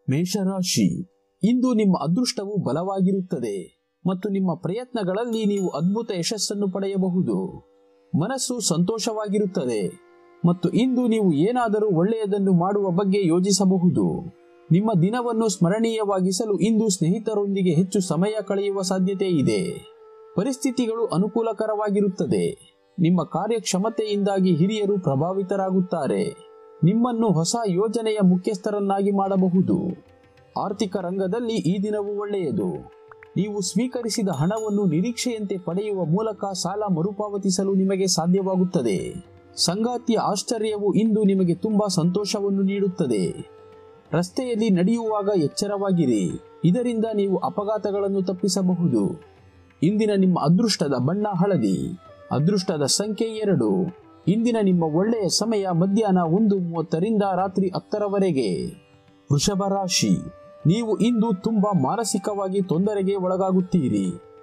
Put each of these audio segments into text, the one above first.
ಮೇಷರಾಶಿ ಇಂದು ನಿಮ್ಮ ಅದೃಷ್ಟವು ಬಲವಾಗಿರುತ್ತದೆ ಮತ್ತು ನಿಮ್ಮ ಪ್ರಯತ್ನಗಳಲ್ಲಿ ನೀವು ಅದ್ಭುತ ಯಶಸ್ಸನ್ನು ಪಡೆಯಬಹುದು ಮನಸ್ಸು ಸಂತೋಷವಾಗಿರುತ್ತದೆ ಮತ್ತು ಇಂದು ನೀವು ಏನಾದರೂ ಒಳ್ಳೆಯದನ್ನು ಮಾಡುವ ಬಗ್ಗೆ ಯೋಚಿಸಬಹುದು ನಿಮ್ಮ ದಿನವನ್ನು ಸ್ಮರಣೀಯವಾಗಿಸಲು ಇಂದು ಸ್ನೇಹಿತರೊಂದಿಗೆ ಹೆಚ್ಚು ಸಮಯ ಕಳೆಯುವ ಸಾಧ್ಯತೆ ಇದೆ ಪರಿಸ್ಥಿತಿಗಳು ಅನುಕೂಲಕರವಾಗಿರುತ್ತದೆ ನಿಮ್ಮ ಕಾರ್ಯಕ್ಷಮತೆಯಿಂದಾಗಿ ಹಿರಿಯರು ಪ್ರಭಾವಿತರಾಗುತ್ತಾರೆ ನಿಮ್ಮನ್ನು ಹೊಸ ಯೋಜನೆಯ ಮುಖ್ಯಸ್ಥರನ್ನಾಗಿ ಮಾಡಬಹುದು ಆರ್ಥಿಕ ರಂಗದಲ್ಲಿ ಈ ದಿನವು ಒಳ್ಳೆಯದು ನೀವು ಸ್ವೀಕರಿಸಿದ ಹಣವನ್ನು ನಿರೀಕ್ಷೆಯಂತೆ ಪಡೆಯುವ ಮೂಲಕ ಸಾಲ ಮರುಪಾವತಿಸಲು ನಿಮಗೆ ಸಾಧ್ಯವಾಗುತ್ತದೆ ಸಂಗಾತಿಯ ಆಶ್ಚರ್ಯವು ಇಂದು ನಿಮಗೆ ತುಂಬಾ ಸಂತೋಷವನ್ನು ನೀಡುತ್ತದೆ ರಸ್ತೆಯಲ್ಲಿ ನಡೆಯುವಾಗ ಎಚ್ಚರವಾಗಿರಿ ಇದರಿಂದ ನೀವು ಅಪಘಾತಗಳನ್ನು ತಪ್ಪಿಸಬಹುದು ಇಂದಿನ ನಿಮ್ಮ ಅದೃಷ್ಟದ ಬಣ್ಣ ಹಳದಿ ಅದೃಷ್ಟದ ಸಂಖ್ಯೆ ಎರಡು ಇಂದಿನ ನಿಮ್ಮ ಒಳ್ಳೆಯ ಸಮಯ ಮಧ್ಯಾಹ್ನ ಒಂದು ಮೂವತ್ತರಿಂದ ರಾತ್ರಿ ಹತ್ತರವರೆಗೆ ವೃಷಭ ರಾಶಿ ನೀವು ಇಂದು ತುಂಬಾ ಮಾನಸಿಕವಾಗಿ ತೊಂದರೆಗೆ ಒಳಗಾಗುತ್ತೀರಿ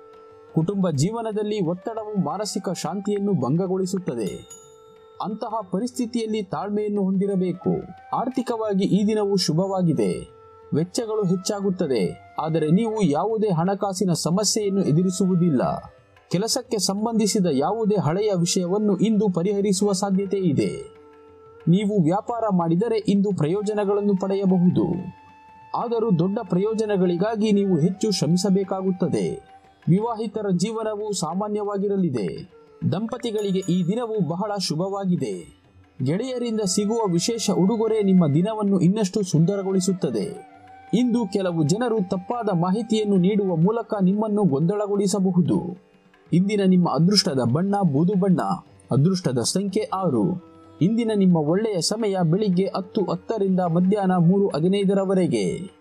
ಕುಟುಂಬ ಜೀವನದಲ್ಲಿ ಒತ್ತಡವು ಮಾನಸಿಕ ಶಾಂತಿಯನ್ನು ಭಂಗಗೊಳಿಸುತ್ತದೆ ಅಂತಹ ಪರಿಸ್ಥಿತಿಯಲ್ಲಿ ತಾಳ್ಮೆಯನ್ನು ಹೊಂದಿರಬೇಕು ಆರ್ಥಿಕವಾಗಿ ಈ ದಿನವು ಶುಭವಾಗಿದೆ ವೆಚ್ಚಗಳು ಹೆಚ್ಚಾಗುತ್ತದೆ ಆದರೆ ನೀವು ಯಾವುದೇ ಹಣಕಾಸಿನ ಸಮಸ್ಯೆಯನ್ನು ಎದುರಿಸುವುದಿಲ್ಲ ಕೆಲಸಕ್ಕೆ ಸಂಬಂಧಿಸಿದ ಯಾವುದೇ ಹಳೆಯ ವಿಷಯವನ್ನು ಇಂದು ಪರಿಹರಿಸುವ ಸಾಧ್ಯತೆ ಇದೆ ನೀವು ವ್ಯಾಪಾರ ಮಾಡಿದರೆ ಇಂದು ಪ್ರಯೋಜನಗಳನ್ನು ಪಡೆಯಬಹುದು ಆದರೂ ದೊಡ್ಡ ಪ್ರಯೋಜನಗಳಿಗಾಗಿ ನೀವು ಹೆಚ್ಚು ಶ್ರಮಿಸಬೇಕಾಗುತ್ತದೆ ವಿವಾಹಿತರ ಜೀವನವು ಸಾಮಾನ್ಯವಾಗಿರಲಿದೆ ದಂಪತಿಗಳಿಗೆ ಈ ದಿನವು ಬಹಳ ಶುಭವಾಗಿದೆ ಗೆಳೆಯರಿಂದ ಸಿಗುವ ವಿಶೇಷ ಉಡುಗೊರೆ ನಿಮ್ಮ ದಿನವನ್ನು ಇನ್ನಷ್ಟು ಸುಂದರಗೊಳಿಸುತ್ತದೆ ಇಂದು ಕೆಲವು ಜನರು ತಪ್ಪಾದ ಮಾಹಿತಿಯನ್ನು ನೀಡುವ ಮೂಲಕ ನಿಮ್ಮನ್ನು ಗೊಂದಲಗೊಳಿಸಬಹುದು ಇಂದಿನ ನಿಮ್ಮ ಅದೃಷ್ಟದ ಬಣ್ಣ ಬೂದು ಬಣ್ಣ ಅದೃಷ್ಟದ ಸಂಖ್ಯೆ ಆರು ಇಂದಿನ ನಿಮ್ಮ ಒಳ್ಳೆಯ ಸಮಯ ಬೆಳಿಗ್ಗೆ ಹತ್ತು ಹತ್ತರಿಂದ ಮಧ್ಯಾಹ್ನ ಮೂರು ಹದಿನೈದರವರೆಗೆ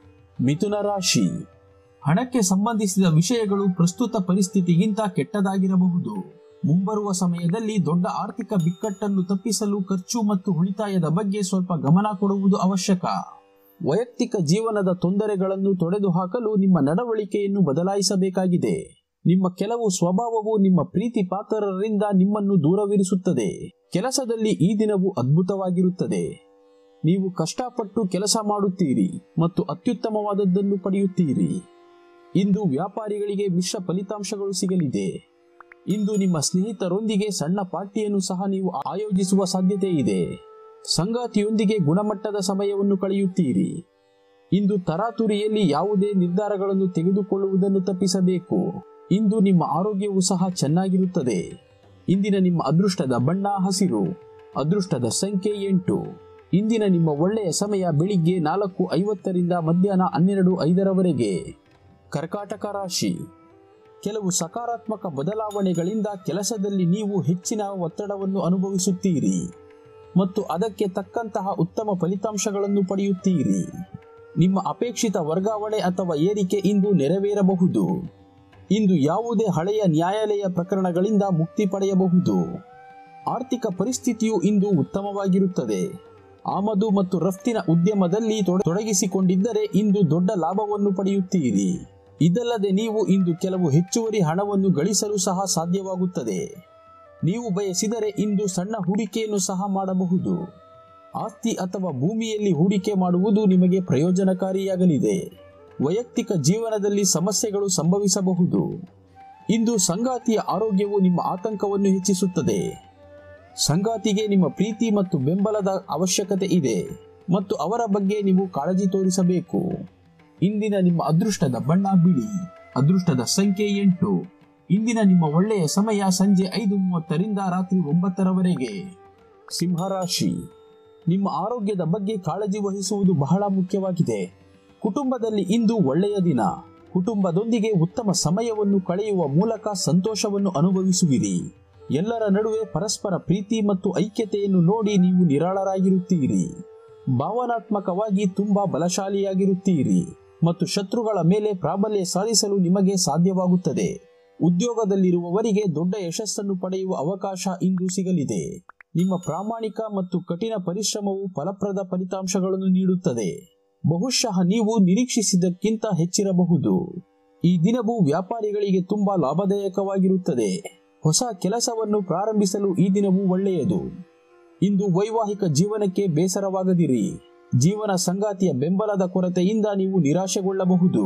ಮಿಥುನ ರಾಶಿ ಹಣಕ್ಕೆ ಸಂಬಂಧಿಸಿದ ವಿಷಯಗಳು ಪ್ರಸ್ತುತ ಪರಿಸ್ಥಿತಿಗಿಂತ ಕೆಟ್ಟದಾಗಿರಬಹುದು ಮುಂಬರುವ ಸಮಯದಲ್ಲಿ ದೊಡ್ಡ ಆರ್ಥಿಕ ಬಿಕ್ಕಟ್ಟನ್ನು ತಪ್ಪಿಸಲು ಖರ್ಚು ಮತ್ತು ಉಳಿತಾಯದ ಬಗ್ಗೆ ಸ್ವಲ್ಪ ಗಮನ ಕೊಡುವುದು ಅವಶ್ಯಕ ವೈಯಕ್ತಿಕ ಜೀವನದ ತೊಂದರೆಗಳನ್ನು ತೊಡೆದುಹಾಕಲು ನಿಮ್ಮ ನಡವಳಿಕೆಯನ್ನು ಬದಲಾಯಿಸಬೇಕಾಗಿದೆ ನಿಮ್ಮ ಕೆಲವು ಸ್ವಭಾವವು ನಿಮ್ಮ ಪ್ರೀತಿ ಪಾತ್ರರಿಂದ ನಿಮ್ಮನ್ನು ದೂರವಿರಿಸುತ್ತದೆ ಕೆಲಸದಲ್ಲಿ ಈ ದಿನವು ಅದ್ಭುತವಾಗಿರುತ್ತದೆ ನೀವು ಕಷ್ಟಪಟ್ಟು ಕೆಲಸ ಮಾಡುತ್ತೀರಿ ಮತ್ತು ಅತ್ಯುತ್ತಮವಾದದ್ದನ್ನು ಪಡೆಯುತ್ತೀರಿ ಇಂದು ವ್ಯಾಪಾರಿಗಳಿಗೆ ಮಿಶ್ರ ಫಲಿತಾಂಶಗಳು ಸಿಗಲಿದೆ ಇಂದು ನಿಮ್ಮ ಸ್ನೇಹಿತರೊಂದಿಗೆ ಸಣ್ಣ ಪಾರ್ಟಿಯನ್ನು ಸಹ ನೀವು ಆಯೋಜಿಸುವ ಸಾಧ್ಯತೆ ಇದೆ ಸಂಗಾತಿಯೊಂದಿಗೆ ಗುಣಮಟ್ಟದ ಸಮಯವನ್ನು ಕಳೆಯುತ್ತೀರಿ ಇಂದು ತರಾತುರಿಯಲ್ಲಿ ಯಾವುದೇ ನಿರ್ಧಾರಗಳನ್ನು ತೆಗೆದುಕೊಳ್ಳುವುದನ್ನು ತಪ್ಪಿಸಬೇಕು ಇಂದು ನಿಮ್ಮ ಆರೋಗ್ಯವು ಸಹ ಚೆನ್ನಾಗಿರುತ್ತದೆ ಇಂದಿನ ನಿಮ್ಮ ಅದೃಷ್ಟದ ಬಣ್ಣ ಹಸಿರು ಅದೃಷ್ಟದ ಸಂಖ್ಯೆ ಎಂಟು ಇಂದಿನ ನಿಮ್ಮ ಒಳ್ಳೆಯ ಸಮಯ ಬೆಳಿಗ್ಗೆ ನಾಲ್ಕು ಐವತ್ತರಿಂದ ಮಧ್ಯಾಹ್ನ ಹನ್ನೆರಡು ಐದರವರೆಗೆ ಕರ್ಕಾಟಕ ರಾಶಿ ಕೆಲವು ಸಕಾರಾತ್ಮಕ ಬದಲಾವಣೆಗಳಿಂದ ಕೆಲಸದಲ್ಲಿ ನೀವು ಹೆಚ್ಚಿನ ಒತ್ತಡವನ್ನು ಅನುಭವಿಸುತ್ತೀರಿ ಮತ್ತು ಅದಕ್ಕೆ ತಕ್ಕಂತಹ ಉತ್ತಮ ಫಲಿತಾಂಶಗಳನ್ನು ಪಡೆಯುತ್ತೀರಿ ನಿಮ್ಮ ಅಪೇಕ್ಷಿತ ವರ್ಗಾವಣೆ ಅಥವಾ ಏರಿಕೆ ಇಂದು ನೆರವೇರಬಹುದು ಇಂದು ಯಾವುದೇ ಹಳೆಯ ನ್ಯಾಯಾಲಯ ಪ್ರಕರಣಗಳಿಂದ ಮುಕ್ತಿ ಪಡೆಯಬಹುದು ಆರ್ಥಿಕ ಪರಿಸ್ಥಿತಿಯು ಇಂದು ಉತ್ತಮವಾಗಿರುತ್ತದೆ ಆಮದು ಮತ್ತು ರಫ್ತಿನ ಉದ್ಯಮದಲ್ಲಿ ತೊಡ- ತೊಡಗಿಸಿಕೊಂಡಿದ್ದರೆ ಇಂದು ದೊಡ್ಡ ಲಾಭವನ್ನು ಪಡೆಯುತ್ತೀರಿ ಇದಲ್ಲದೆ ನೀವು ಇಂದು ಕೆಲವು ಹೆಚ್ಚುವರಿ ಹಣವನ್ನು ಗಳಿಸಲು ಸಹ ಸಾಧ್ಯವಾಗುತ್ತದೆ ನೀವು ಬಯಸಿದರೆ ಇಂದು ಸಣ್ಣ ಹೂಡಿಕೆಯನ್ನು ಸಹ ಮಾಡಬಹುದು ಆಸ್ತಿ ಅಥವಾ ಭೂಮಿಯಲ್ಲಿ ಹೂಡಿಕೆ ಮಾಡುವುದು ನಿಮಗೆ ಪ್ರಯೋಜನಕಾರಿಯಾಗಲಿದೆ ವೈಯಕ್ತಿಕ ಜೀವನದಲ್ಲಿ ಸಮಸ್ಯೆಗಳು ಸಂಭವಿಸಬಹುದು ಇಂದು ಸಂಗಾತಿಯ ಆರೋಗ್ಯವು ನಿಮ್ಮ ಆತಂಕವನ್ನು ಹೆಚ್ಚಿಸುತ್ತದೆ ಸಂಗಾತಿಗೆ ನಿಮ್ಮ ಪ್ರೀತಿ ಮತ್ತು ಬೆಂಬಲದ ಅವಶ್ಯಕತೆ ಇದೆ ಮತ್ತು ಅವರ ಬಗ್ಗೆ ನೀವು ಕಾಳಜಿ ತೋರಿಸಬೇಕು ಇಂದಿನ ನಿಮ್ಮ ಅದೃಷ್ಟದ ಬಣ್ಣ ಬಿಳಿ ಅದೃಷ್ಟದ ಸಂಖ್ಯೆ ಎಂಟು ಇಂದಿನ ನಿಮ್ಮ ಒಳ್ಳೆಯ ಸಮಯ ಸಂಜೆ ಐದು ಮೂವತ್ತರಿಂದ ರಾತ್ರಿ ಒಂಬತ್ತರವರೆಗೆ ಸಿಂಹರಾಶಿ ನಿಮ್ಮ ಆರೋಗ್ಯದ ಬಗ್ಗೆ ಕಾಳಜಿ ವಹಿಸುವುದು ಬಹಳ ಮುಖ್ಯವಾಗಿದೆ ಕುಟುಂಬದಲ್ಲಿ ಇಂದು ಒಳ್ಳೆಯ ದಿನ ಕುಟುಂಬದೊಂದಿಗೆ ಉತ್ತಮ ಸಮಯವನ್ನು ಕಳೆಯುವ ಮೂಲಕ ಸಂತೋಷವನ್ನು ಅನುಭವಿಸುವಿರಿ ಎಲ್ಲರ ನಡುವೆ ಪರಸ್ಪರ ಪ್ರೀತಿ ಮತ್ತು ಐಕ್ಯತೆಯನ್ನು ನೋಡಿ ನೀವು ನಿರಾಳರಾಗಿರುತ್ತೀರಿ ಭಾವನಾತ್ಮಕವಾಗಿ ತುಂಬಾ ಬಲಶಾಲಿಯಾಗಿರುತ್ತೀರಿ ಮತ್ತು ಶತ್ರುಗಳ ಮೇಲೆ ಪ್ರಾಬಲ್ಯ ಸಾಧಿಸಲು ನಿಮಗೆ ಸಾಧ್ಯವಾಗುತ್ತದೆ ಉದ್ಯೋಗದಲ್ಲಿರುವವರಿಗೆ ದೊಡ್ಡ ಯಶಸ್ಸನ್ನು ಪಡೆಯುವ ಅವಕಾಶ ಇಂದು ಸಿಗಲಿದೆ ನಿಮ್ಮ ಪ್ರಾಮಾಣಿಕ ಮತ್ತು ಕಠಿಣ ಪರಿಶ್ರಮವು ಫಲಪ್ರದ ಫಲಿತಾಂಶಗಳನ್ನು ನೀಡುತ್ತದೆ ಬಹುಶಃ ನೀವು ನಿರೀಕ್ಷಿಸಿದ್ದಕ್ಕಿಂತ ಹೆಚ್ಚಿರಬಹುದು ಈ ದಿನವು ವ್ಯಾಪಾರಿಗಳಿಗೆ ತುಂಬಾ ಲಾಭದಾಯಕವಾಗಿರುತ್ತದೆ ಹೊಸ ಕೆಲಸವನ್ನು ಪ್ರಾರಂಭಿಸಲು ಈ ದಿನವು ಒಳ್ಳೆಯದು ಇಂದು ವೈವಾಹಿಕ ಜೀವನಕ್ಕೆ ಬೇಸರವಾಗದಿರಿ ಜೀವನ ಸಂಗಾತಿಯ ಬೆಂಬಲದ ಕೊರತೆಯಿಂದ ನೀವು ನಿರಾಶೆಗೊಳ್ಳಬಹುದು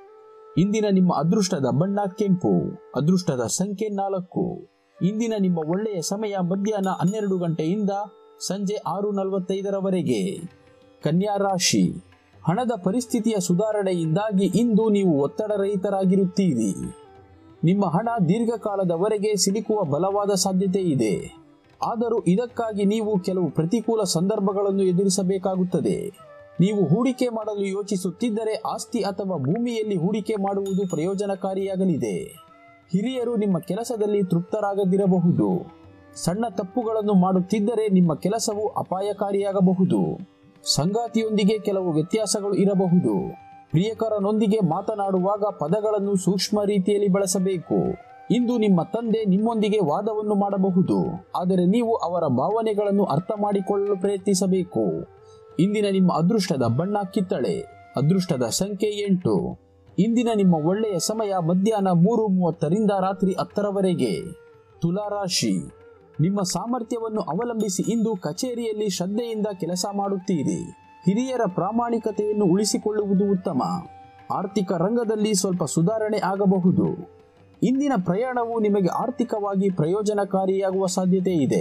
ಇಂದಿನ ನಿಮ್ಮ ಅದೃಷ್ಟದ ಬಣ್ಣ ಕೆಂಪು ಅದೃಷ್ಟದ ಸಂಖ್ಯೆ ನಾಲ್ಕು ಇಂದಿನ ನಿಮ್ಮ ಒಳ್ಳೆಯ ಸಮಯ ಮಧ್ಯಾಹ್ನ ಹನ್ನೆರಡು ಗಂಟೆಯಿಂದ ಸಂಜೆ ಆರು ನಲವತ್ತೈದರವರೆಗೆ ಕನ್ಯಾ ರಾಶಿ ಹಣದ ಪರಿಸ್ಥಿತಿಯ ಸುಧಾರಣೆಯಿಂದಾಗಿ ಇಂದು ನೀವು ಒತ್ತಡ ರಹಿತರಾಗಿರುತ್ತೀರಿ ನಿಮ್ಮ ಹಣ ದೀರ್ಘಕಾಲದವರೆಗೆ ಸಿಲುಕುವ ಬಲವಾದ ಸಾಧ್ಯತೆ ಇದೆ ಆದರೂ ಇದಕ್ಕಾಗಿ ನೀವು ಕೆಲವು ಪ್ರತಿಕೂಲ ಸಂದರ್ಭಗಳನ್ನು ಎದುರಿಸಬೇಕಾಗುತ್ತದೆ ನೀವು ಹೂಡಿಕೆ ಮಾಡಲು ಯೋಚಿಸುತ್ತಿದ್ದರೆ ಆಸ್ತಿ ಅಥವಾ ಭೂಮಿಯಲ್ಲಿ ಹೂಡಿಕೆ ಮಾಡುವುದು ಪ್ರಯೋಜನಕಾರಿಯಾಗಲಿದೆ ಹಿರಿಯರು ನಿಮ್ಮ ಕೆಲಸದಲ್ಲಿ ತೃಪ್ತರಾಗದಿರಬಹುದು ಸಣ್ಣ ತಪ್ಪುಗಳನ್ನು ಮಾಡುತ್ತಿದ್ದರೆ ನಿಮ್ಮ ಕೆಲಸವು ಅಪಾಯಕಾರಿಯಾಗಬಹುದು ಸಂಗಾತಿಯೊಂದಿಗೆ ಕೆಲವು ವ್ಯತ್ಯಾಸಗಳು ಇರಬಹುದು ಪ್ರಿಯಕರನೊಂದಿಗೆ ಮಾತನಾಡುವಾಗ ಪದಗಳನ್ನು ಸೂಕ್ಷ್ಮ ರೀತಿಯಲ್ಲಿ ಬಳಸಬೇಕು ಇಂದು ನಿಮ್ಮ ತಂದೆ ನಿಮ್ಮೊಂದಿಗೆ ವಾದವನ್ನು ಮಾಡಬಹುದು ಆದರೆ ನೀವು ಅವರ ಭಾವನೆಗಳನ್ನು ಅರ್ಥ ಮಾಡಿಕೊಳ್ಳಲು ಪ್ರಯತ್ನಿಸಬೇಕು ಇಂದಿನ ನಿಮ್ಮ ಅದೃಷ್ಟದ ಬಣ್ಣ ಕಿತ್ತಳೆ ಅದೃಷ್ಟದ ಸಂಖ್ಯೆ ಎಂಟು ಇಂದಿನ ನಿಮ್ಮ ಒಳ್ಳೆಯ ಸಮಯ ಮಧ್ಯಾಹ್ನ ಮೂರು ಮೂವತ್ತರಿಂದ ರಾತ್ರಿ ಹತ್ತರವರೆಗೆ ತುಲಾರಾಶಿ ನಿಮ್ಮ ಸಾಮರ್ಥ್ಯವನ್ನು ಅವಲಂಬಿಸಿ ಇಂದು ಕಚೇರಿಯಲ್ಲಿ ಶ್ರದ್ಧೆಯಿಂದ ಕೆಲಸ ಮಾಡುತ್ತೀರಿ ಹಿರಿಯರ ಪ್ರಾಮಾಣಿಕತೆಯನ್ನು ಉಳಿಸಿಕೊಳ್ಳುವುದು ಉತ್ತಮ ಆರ್ಥಿಕ ರಂಗದಲ್ಲಿ ಸ್ವಲ್ಪ ಸುಧಾರಣೆ ಆಗಬಹುದು ಇಂದಿನ ಪ್ರಯಾಣವು ನಿಮಗೆ ಆರ್ಥಿಕವಾಗಿ ಪ್ರಯೋಜನಕಾರಿಯಾಗುವ ಸಾಧ್ಯತೆ ಇದೆ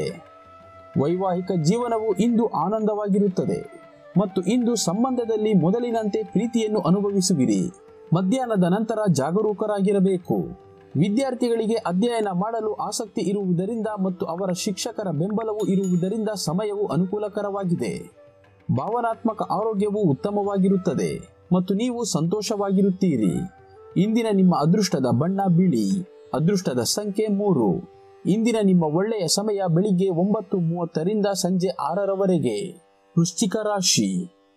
ವೈವಾಹಿಕ ಜೀವನವು ಇಂದು ಆನಂದವಾಗಿರುತ್ತದೆ ಮತ್ತು ಇಂದು ಸಂಬಂಧದಲ್ಲಿ ಮೊದಲಿನಂತೆ ಪ್ರೀತಿಯನ್ನು ಅನುಭವಿಸುವಿರಿ ಮಧ್ಯಾಹ್ನದ ನಂತರ ಜಾಗರೂಕರಾಗಿರಬೇಕು ವಿದ್ಯಾರ್ಥಿಗಳಿಗೆ ಅಧ್ಯಯನ ಮಾಡಲು ಆಸಕ್ತಿ ಇರುವುದರಿಂದ ಮತ್ತು ಅವರ ಶಿಕ್ಷಕರ ಬೆಂಬಲವು ಇರುವುದರಿಂದ ಸಮಯವು ಅನುಕೂಲಕರವಾಗಿದೆ ಭಾವನಾತ್ಮಕ ಆರೋಗ್ಯವು ಉತ್ತಮವಾಗಿರುತ್ತದೆ ಮತ್ತು ನೀವು ಸಂತೋಷವಾಗಿರುತ್ತೀರಿ ಇಂದಿನ ನಿಮ್ಮ ಅದೃಷ್ಟದ ಬಣ್ಣ ಬಿಳಿ ಅದೃಷ್ಟದ ಸಂಖ್ಯೆ ಮೂರು ಇಂದಿನ ನಿಮ್ಮ ಒಳ್ಳೆಯ ಸಮಯ ಬೆಳಿಗ್ಗೆ ಒಂಬತ್ತು ಮೂವತ್ತರಿಂದ ಸಂಜೆ ಆರರವರೆಗೆ ವೃಶ್ಚಿಕ ರಾಶಿ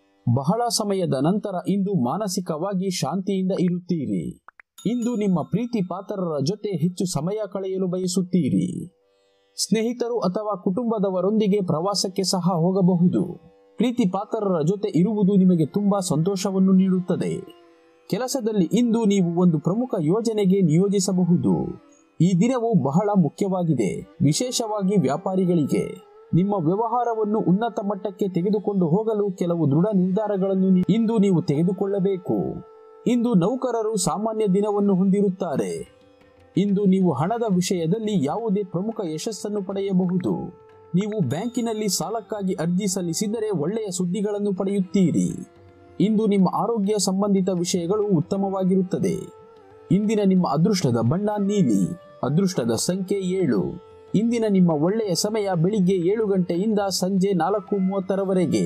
ಬಹಳ ಸಮಯದ ನಂತರ ಇಂದು ಮಾನಸಿಕವಾಗಿ ಶಾಂತಿಯಿಂದ ಇರುತ್ತೀರಿ ಇಂದು ನಿಮ್ಮ ಪ್ರೀತಿ ಪಾತ್ರರ ಜೊತೆ ಹೆಚ್ಚು ಸಮಯ ಕಳೆಯಲು ಬಯಸುತ್ತೀರಿ ಸ್ನೇಹಿತರು ಅಥವಾ ಕುಟುಂಬದವರೊಂದಿಗೆ ಪ್ರವಾಸಕ್ಕೆ ಸಹ ಹೋಗಬಹುದು ಪ್ರೀತಿ ಪಾತ್ರರ ಜೊತೆ ಇರುವುದು ನಿಮಗೆ ತುಂಬಾ ಸಂತೋಷವನ್ನು ನೀಡುತ್ತದೆ ಕೆಲಸದಲ್ಲಿ ಇಂದು ನೀವು ಒಂದು ಪ್ರಮುಖ ಯೋಜನೆಗೆ ನಿಯೋಜಿಸಬಹುದು ಈ ದಿನವು ಬಹಳ ಮುಖ್ಯವಾಗಿದೆ ವಿಶೇಷವಾಗಿ ವ್ಯಾಪಾರಿಗಳಿಗೆ ನಿಮ್ಮ ವ್ಯವಹಾರವನ್ನು ಉನ್ನತ ಮಟ್ಟಕ್ಕೆ ತೆಗೆದುಕೊಂಡು ಹೋಗಲು ಕೆಲವು ದೃಢ ನಿರ್ಧಾರಗಳನ್ನು ನೀ- ಇಂದು ನೀವು ತೆಗೆದುಕೊಳ್ಳಬೇಕು ಇಂದು ನೌಕರರು ಸಾಮಾನ್ಯ ದಿನವನ್ನು ಹೊಂದಿರುತ್ತಾರೆ ಇಂದು ನೀವು ಹಣದ ವಿಷಯದಲ್ಲಿ ಯಾವುದೇ ಪ್ರಮುಖ ಯಶಸ್ಸನ್ನು ಪಡೆಯಬಹುದು ನೀವು ಬ್ಯಾಂಕಿನಲ್ಲಿ ಸಾಲಕ್ಕಾಗಿ ಅರ್ಜಿ ಸಲ್ಲಿಸಿದರೆ ಒಳ್ಳೆಯ ಸುದ್ದಿಗಳನ್ನು ಪಡೆಯುತ್ತೀರಿ ಇಂದು ನಿಮ್ಮ ಆರೋಗ್ಯ ಸಂಬಂಧಿತ ವಿಷಯಗಳು ಉತ್ತಮವಾಗಿರುತ್ತದೆ ಇಂದಿನ ನಿಮ್ಮ ಅದೃಷ್ಟದ ಬಣ್ಣ ನೀಲಿ ಅದೃಷ್ಟದ ಸಂಖ್ಯೆ ಏಳು ಇಂದಿನ ನಿಮ್ಮ ಒಳ್ಳೆಯ ಸಮಯ ಬೆಳಿಗ್ಗೆ ಏಳು ಗಂಟೆಯಿಂದ ಸಂಜೆ ನಾಲ್ಕು ಮೂವತ್ತರವರೆಗೆ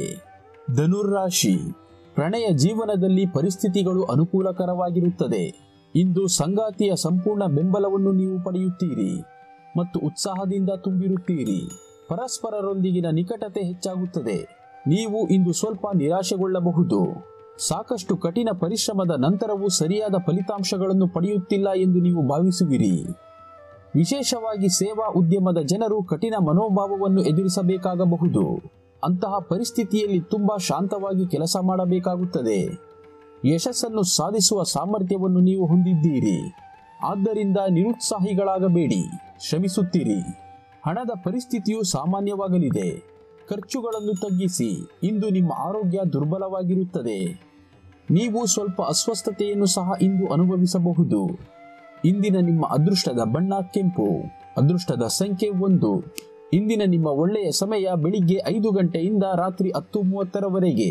ಧನುರ್ರಾಶಿ ಪ್ರಣಯ ಜೀವನದಲ್ಲಿ ಪರಿಸ್ಥಿತಿಗಳು ಅನುಕೂಲಕರವಾಗಿರುತ್ತದೆ ಇಂದು ಸಂಗಾತಿಯ ಸಂಪೂರ್ಣ ಬೆಂಬಲವನ್ನು ನೀವು ಪಡೆಯುತ್ತೀರಿ ಮತ್ತು ಉತ್ಸಾಹದಿಂದ ತುಂಬಿರುತ್ತೀರಿ ಪರಸ್ಪರರೊಂದಿಗಿನ ನಿಕಟತೆ ಹೆಚ್ಚಾಗುತ್ತದೆ ನೀವು ಇಂದು ಸ್ವಲ್ಪ ನಿರಾಶೆಗೊಳ್ಳಬಹುದು ಸಾಕಷ್ಟು ಕಠಿಣ ಪರಿಶ್ರಮದ ನಂತರವೂ ಸರಿಯಾದ ಫಲಿತಾಂಶಗಳನ್ನು ಪಡೆಯುತ್ತಿಲ್ಲ ಎಂದು ನೀವು ಭಾವಿಸುವಿರಿ ವಿಶೇಷವಾಗಿ ಸೇವಾ ಉದ್ಯಮದ ಜನರು ಕಠಿಣ ಮನೋಭಾವವನ್ನು ಎದುರಿಸಬೇಕಾಗಬಹುದು ಅಂತಹ ಪರಿಸ್ಥಿತಿಯಲ್ಲಿ ತುಂಬಾ ಶಾಂತವಾಗಿ ಕೆಲಸ ಮಾಡಬೇಕಾಗುತ್ತದೆ ಯಶಸ್ಸನ್ನು ಸಾಧಿಸುವ ಸಾಮರ್ಥ್ಯವನ್ನು ನೀವು ಹೊಂದಿದ್ದೀರಿ ಆದ್ದರಿಂದ ನಿರುತ್ಸಾಹಿಗಳಾಗಬೇಡಿ ಶ್ರಮಿಸುತ್ತೀರಿ ಹಣದ ಪರಿಸ್ಥಿತಿಯು ಸಾಮಾನ್ಯವಾಗಲಿದೆ ಖರ್ಚುಗಳನ್ನು ತಗ್ಗಿಸಿ ಇಂದು ನಿಮ್ಮ ಆರೋಗ್ಯ ದುರ್ಬಲವಾಗಿರುತ್ತದೆ ನೀವು ಸ್ವಲ್ಪ ಅಸ್ವಸ್ಥತೆಯನ್ನು ಸಹ ಇಂದು ಅನುಭವಿಸಬಹುದು ಇಂದಿನ ನಿಮ್ಮ ಅದೃಷ್ಟದ ಬಣ್ಣ ಕೆಂಪು ಅದೃಷ್ಟದ ಸಂಖ್ಯೆ ಒಂದು ಇಂದಿನ ನಿಮ್ಮ ಒಳ್ಳೆಯ ಸಮಯ ಬೆಳಿಗ್ಗೆ ಐದು ಗಂಟೆಯಿಂದ ರಾತ್ರಿ ಹತ್ತು ಮೂವತ್ತರವರೆಗೆ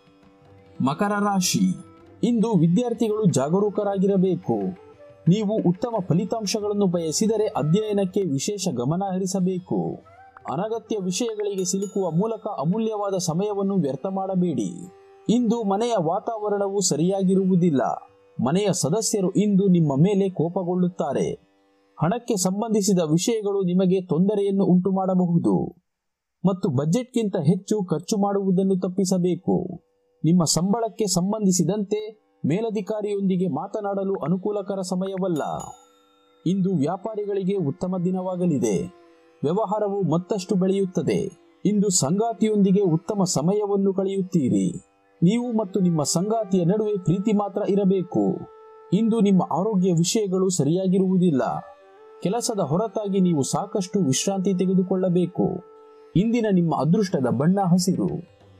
ಮಕರ ರಾಶಿ ಇಂದು ವಿದ್ಯಾರ್ಥಿಗಳು ಜಾಗರೂಕರಾಗಿರಬೇಕು ನೀವು ಉತ್ತಮ ಫಲಿತಾಂಶಗಳನ್ನು ಬಯಸಿದರೆ ಅಧ್ಯಯನಕ್ಕೆ ವಿಶೇಷ ಗಮನ ಹರಿಸಬೇಕು ಅನಗತ್ಯ ವಿಷಯಗಳಿಗೆ ಸಿಲುಕುವ ಮೂಲಕ ಅಮೂಲ್ಯವಾದ ಸಮಯವನ್ನು ವ್ಯರ್ಥ ಮಾಡಬೇಡಿ ಇಂದು ಮನೆಯ ವಾತಾವರಣವು ಸರಿಯಾಗಿರುವುದಿಲ್ಲ ಮನೆಯ ಸದಸ್ಯರು ಇಂದು ನಿಮ್ಮ ಮೇಲೆ ಕೋಪಗೊಳ್ಳುತ್ತಾರೆ ಹಣಕ್ಕೆ ಸಂಬಂಧಿಸಿದ ವಿಷಯಗಳು ನಿಮಗೆ ತೊಂದರೆಯನ್ನು ಉಂಟು ಮಾಡಬಹುದು ಮತ್ತು ಬಜೆಟ್ಗಿಂತ ಹೆಚ್ಚು ಖರ್ಚು ಮಾಡುವುದನ್ನು ತಪ್ಪಿಸಬೇಕು ನಿಮ್ಮ ಸಂಬಳಕ್ಕೆ ಸಂಬಂಧಿಸಿದಂತೆ ಮೇಲಧಿಕಾರಿಯೊಂದಿಗೆ ಮಾತನಾಡಲು ಅನುಕೂಲಕರ ಸಮಯವಲ್ಲ ಇಂದು ವ್ಯಾಪಾರಿಗಳಿಗೆ ಉತ್ತಮ ದಿನವಾಗಲಿದೆ ವ್ಯವಹಾರವು ಮತ್ತಷ್ಟು ಬೆಳೆಯುತ್ತದೆ ಇಂದು ಸಂಗಾತಿಯೊಂದಿಗೆ ಉತ್ತಮ ಸಮಯವನ್ನು ಕಳೆಯುತ್ತೀರಿ ನೀವು ಮತ್ತು ನಿಮ್ಮ ಸಂಗಾತಿಯ ನಡುವೆ ಪ್ರೀತಿ ಮಾತ್ರ ಇರಬೇಕು ಇಂದು ನಿಮ್ಮ ಆರೋಗ್ಯ ವಿಷಯಗಳು ಸರಿಯಾಗಿರುವುದಿಲ್ಲ ಕೆಲಸದ ಹೊರತಾಗಿ ನೀವು ಸಾಕಷ್ಟು ವಿಶ್ರಾಂತಿ ತೆಗೆದುಕೊಳ್ಳಬೇಕು ಇಂದಿನ ನಿಮ್ಮ ಅದೃಷ್ಟದ ಬಣ್ಣ ಹಸಿರು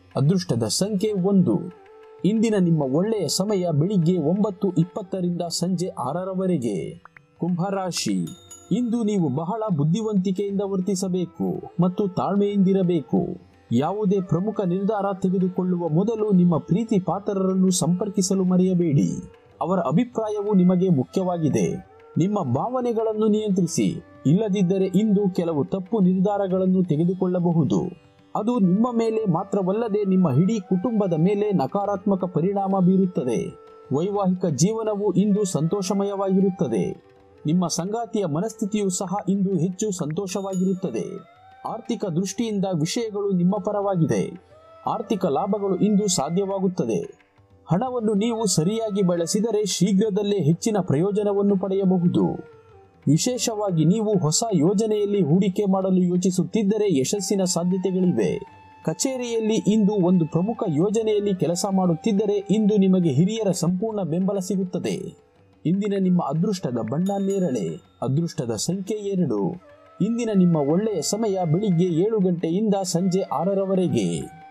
ಅದೃಷ್ಟದ ಸಂಖ್ಯೆ ಒಂದು ಇಂದಿನ ನಿಮ್ಮ ಒಳ್ಳೆಯ ಸಮಯ ಬೆಳಿಗ್ಗೆ ಒಂಬತ್ತು ಇಪ್ಪತ್ತರಿಂದ ಸಂಜೆ ಆರರವರೆಗೆ ಕುಂಭರಾಶಿ ಇಂದು ನೀವು ಬಹಳ ಬುದ್ಧಿವಂತಿಕೆಯಿಂದ ವರ್ತಿಸಬೇಕು ಮತ್ತು ತಾಳ್ಮೆಯಿಂದಿರಬೇಕು ಯಾವುದೇ ಪ್ರಮುಖ ನಿರ್ಧಾರ ತೆಗೆದುಕೊಳ್ಳುವ ಮೊದಲು ನಿಮ್ಮ ಪ್ರೀತಿ ಪಾತ್ರರನ್ನು ಸಂಪರ್ಕಿಸಲು ಮರೆಯಬೇಡಿ ಅವರ ಅಭಿಪ್ರಾಯವು ನಿಮಗೆ ಮುಖ್ಯವಾಗಿದೆ ನಿಮ್ಮ ಭಾವನೆಗಳನ್ನು ನಿಯಂತ್ರಿಸಿ ಇಲ್ಲದಿದ್ದರೆ ಇಂದು ಕೆಲವು ತಪ್ಪು ನಿರ್ಧಾರಗಳನ್ನು ತೆಗೆದುಕೊಳ್ಳಬಹುದು ಅದು ನಿಮ್ಮ ಮೇಲೆ ಮಾತ್ರವಲ್ಲದೆ ನಿಮ್ಮ ಇಡೀ ಕುಟುಂಬದ ಮೇಲೆ ನಕಾರಾತ್ಮಕ ಪರಿಣಾಮ ಬೀರುತ್ತದೆ ವೈವಾಹಿಕ ಜೀವನವು ಇಂದು ಸಂತೋಷಮಯವಾಗಿರುತ್ತದೆ ನಿಮ್ಮ ಸಂಗಾತಿಯ ಮನಸ್ಥಿತಿಯು ಸಹ ಇಂದು ಹೆಚ್ಚು ಸಂತೋಷವಾಗಿರುತ್ತದೆ ಆರ್ಥಿಕ ದೃಷ್ಟಿಯಿಂದ ವಿಷಯಗಳು ನಿಮ್ಮ ಪರವಾಗಿದೆ ಆರ್ಥಿಕ ಲಾಭಗಳು ಇಂದು ಸಾಧ್ಯವಾಗುತ್ತದೆ ಹಣವನ್ನು ನೀವು ಸರಿಯಾಗಿ ಬಳಸಿದರೆ ಶೀಘ್ರದಲ್ಲೇ ಹೆಚ್ಚಿನ ಪ್ರಯೋಜನವನ್ನು ಪಡೆಯಬಹುದು ವಿಶೇಷವಾಗಿ ನೀವು ಹೊಸ ಯೋಜನೆಯಲ್ಲಿ ಹೂಡಿಕೆ ಮಾಡಲು ಯೋಚಿಸುತ್ತಿದ್ದರೆ ಯಶಸ್ಸಿನ ಸಾಧ್ಯತೆಗಳಿವೆ ಕಚೇರಿಯಲ್ಲಿ ಇಂದು ಒಂದು ಪ್ರಮುಖ ಯೋಜನೆಯಲ್ಲಿ ಕೆಲಸ ಮಾಡುತ್ತಿದ್ದರೆ ಇಂದು ನಿಮಗೆ ಹಿರಿಯರ ಸಂಪೂರ್ಣ ಬೆಂಬಲ ಸಿಗುತ್ತದೆ ಇಂದಿನ ನಿಮ್ಮ ಅದೃಷ್ಟದ ಬಣ್ಣ ನೇರಳೆ ಅದೃಷ್ಟದ ಸಂಖ್ಯೆ ಎರಡು ಇಂದಿನ ನಿಮ್ಮ ಒಳ್ಳೆಯ ಸಮಯ ಬೆಳಿಗ್ಗೆ ಏಳು ಗಂಟೆಯಿಂದ ಸಂಜೆ ಆರರವರೆಗೆ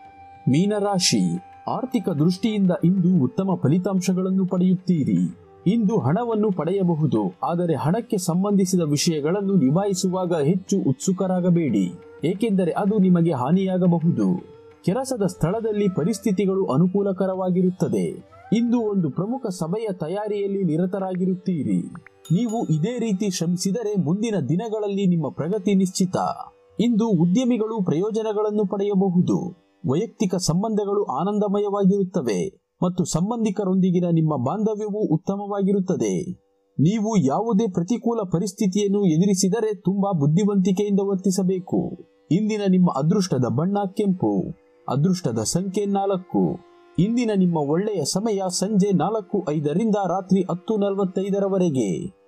ಮೀನರಾಶಿ ಆರ್ಥಿಕ ದೃಷ್ಟಿಯಿಂದ ಇಂದು ಉತ್ತಮ ಫಲಿತಾಂಶಗಳನ್ನು ಪಡೆಯುತ್ತೀರಿ ಇಂದು ಹಣವನ್ನು ಪಡೆಯಬಹುದು ಆದರೆ ಹಣಕ್ಕೆ ಸಂಬಂಧಿಸಿದ ವಿಷಯಗಳನ್ನು ನಿಭಾಯಿಸುವಾಗ ಹೆಚ್ಚು ಉತ್ಸುಕರಾಗಬೇಡಿ ಏಕೆಂದರೆ ಅದು ನಿಮಗೆ ಹಾನಿಯಾಗಬಹುದು ಕೆಲಸದ ಸ್ಥಳದಲ್ಲಿ ಪರಿಸ್ಥಿತಿಗಳು ಅನುಕೂಲಕರವಾಗಿರುತ್ತದೆ ಇಂದು ಒಂದು ಪ್ರಮುಖ ಸಭೆಯ ತಯಾರಿಯಲ್ಲಿ ನಿರತರಾಗಿರುತ್ತೀರಿ ನೀವು ಇದೇ ರೀತಿ ಶ್ರಮಿಸಿದರೆ ಮುಂದಿನ ದಿನಗಳಲ್ಲಿ ನಿಮ್ಮ ಪ್ರಗತಿ ನಿಶ್ಚಿತ ಇಂದು ಉದ್ಯಮಿಗಳು ಪ್ರಯೋಜನಗಳನ್ನು ಪಡೆಯಬಹುದು ವೈಯಕ್ತಿಕ ಸಂಬಂಧಗಳು ಆನಂದಮಯವಾಗಿರುತ್ತವೆ ಮತ್ತು ಸಂಬಂಧಿಕರೊಂದಿಗಿನ ನಿಮ್ಮ ಬಾಂಧವ್ಯವು ಉತ್ತಮವಾಗಿರುತ್ತದೆ ನೀವು ಯಾವುದೇ ಪ್ರತಿಕೂಲ ಪರಿಸ್ಥಿತಿಯನ್ನು ಎದುರಿಸಿದರೆ ತುಂಬಾ ಬುದ್ಧಿವಂತಿಕೆಯಿಂದ ವರ್ತಿಸಬೇಕು ಇಂದಿನ ನಿಮ್ಮ ಅದೃಷ್ಟದ ಬಣ್ಣ ಕೆಂಪು ಅದೃಷ್ಟದ ಸಂಖ್ಯೆ ನಾಲ್ಕು ಇಂದಿನ ನಿಮ್ಮ ಒಳ್ಳೆಯ ಸಮಯ ಸಂಜೆ ನಾಲ್ಕು ಐದರಿಂದ ರಾತ್ರಿ ಹತ್ತು ನಲವತ್ತೈದರವರೆಗೆ